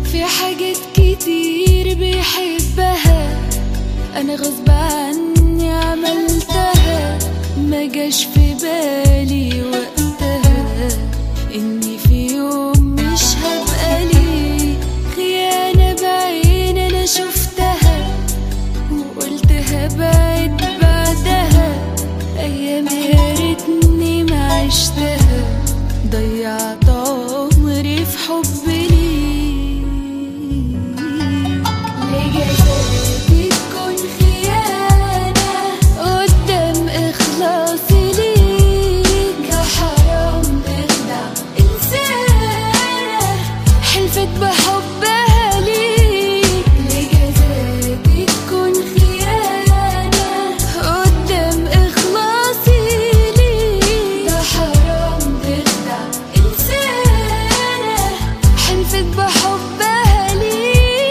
في حاجات كتير بيحبها انا غصب عني عملتها ما جاش في بالي وقتها اني في يوم مش هبقى لي خيانة بعين انا شفتها وقلت هبعد بعدها ايام يا ريتني ما عشتها ضيعت عمري في حب ليك لجزاتي تكون خيانة قدام إخلاصي ليك ده حرام تخدع إنسانة حلفت بحبها ليك لجزاتي تكون خيانة قدام إخلاصي ليك ده حرام تخدع إنسانة حلفت بحبها ليك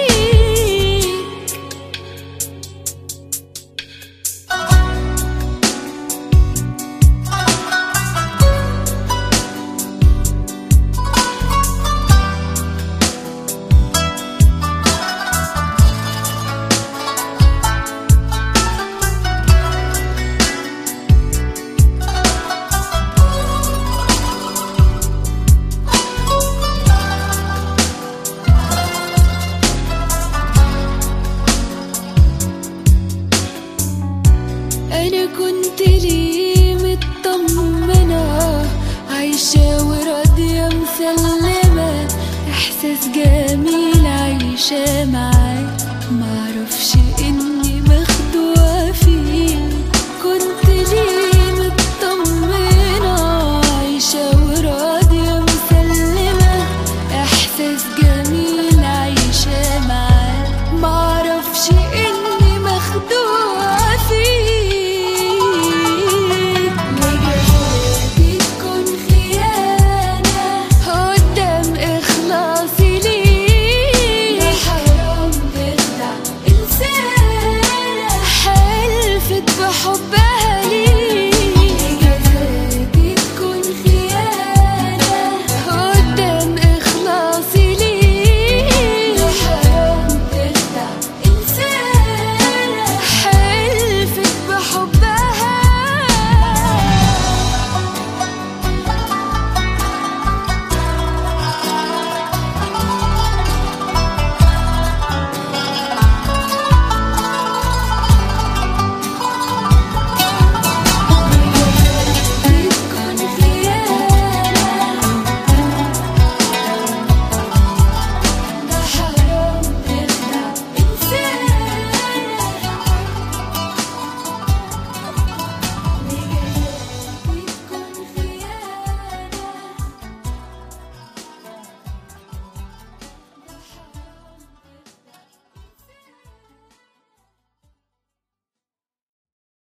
انا كنت ليه مطمنة عايشة وراضية مسلمة احساس جميل عايشة معاك معرفش